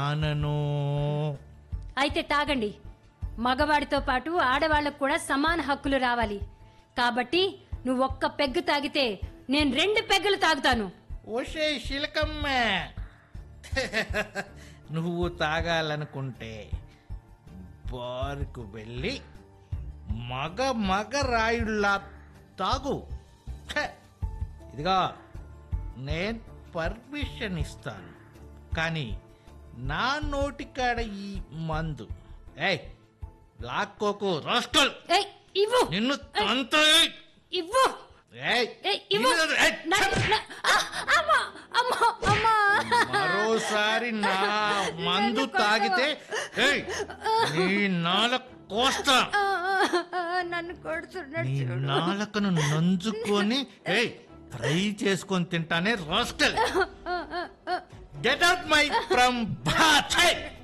అనను అయితే తాగండి మగవాడితో పాటు ఆడవాళ్ళకు కూడా సమాన హక్కులు రావాలి కాబట్టి నువ్వు ఒక్క పెగ్గు తాగితే నేను రెండు పెగ్గులు తాగుతాను ఓషే శిలకమ్మ నువ్వు తాగాలనుకుంటే బారుకు వెళ్ళి మగ మగ రాయుళ్ళ తాగు ఛే! ఇదిగా నేను పర్మిషన్ ఇస్తాను కానీ నా నోటికాడ ఈ మందు ఏయ్ లాక్కోకు రాస్కల్ ఏయ్ ఇవ్వు నిన్ను తంత ఇవ్వు ఏయ్ ఏయ్ ఇవ్వు నిన్ను- ఏయ్, నా- నా- ఆ, అమ్మా అమ్మా అమ్మా మరోసారి నా మందు తాగితే ఏయ్, నీ నాల కోస్తా ఆ, ఆ, ఆ, నన్ను కొడుతున్నాడు నీ చూడు నాలకను నంజుకొని ఏయ్ ఫ్రై చేసుకొని తింటానే రాస్కల్ గెట్ అవుట్ మై ఫ్రమ్ బాత్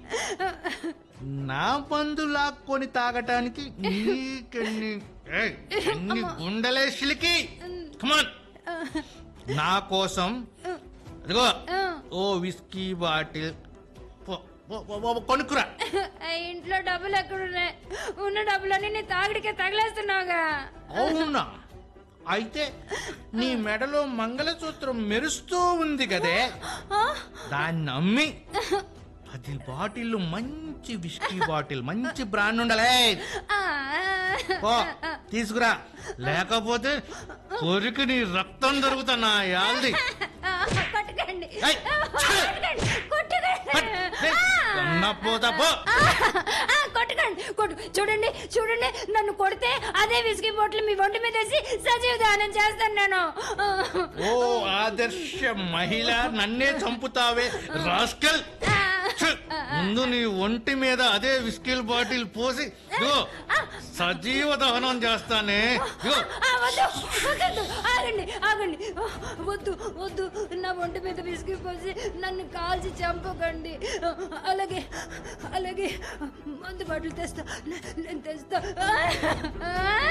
నా మందు లాక్కొని తాగటానికి నీకెన్ని ఏయ్, ఎన్ని గుండెలే సిలికి కమాన్ నా కోసం అదిగో ఓ విస్కీ బాటిల్ పో- పో- పో- పో- కొనుక్కురా ఆ, ఇంట్లో డబ్బులు ఎక్కడున్నాయి ఉన్న డబ్బులన్నీ నీ తాగిడికే తగిలేస్తున్నావుగా అవునా అయితే నీ మెడలో మంగళసూత్రం మెరుస్తూ ఉంది కదే ఆ? దాన్ని అమ్మి పది బాటిల్ మంచి విస్కీ బాటిల్ మంచి బ్రాండ్ ఉండాలే ఆ, పో తీసుకురా లేకపోతే కొరికి నీ రక్తం దొరుకుతా నా యాల్ది ఆ, కొట్టకండి ఏయ్, ఆ, కొట్టకండి కొట్టకండి పోతా పో ఆ, ఆ, కొట్టకండి కొట్టు చూడండి చూడండి నన్ను కొడితే అదే విసిగి బొట్లు మీ ఒంటి మీద వేసి సజీవ దానం చేస్తాను నేను ఓ ఆదర్శ మహిళ నన్నే చంపుతావే రాస్కల్ ఛ్! ముందు నీ ఒంటి మీద అదే విస్కిల్ బాటిల్ పోసి ఇదిగో సజీవ దహనం చేస్తానే ఇదిగో ఆ, వద్దు వద్దు ఆగండి ఆగండి వద్దు వద్దు నా ఒంటి మీద విసిగి పోసి నన్ను కాల్చి చంపకండి అలాగే అలాగే మందు బాటలు తెస్తా నేను తెస్తా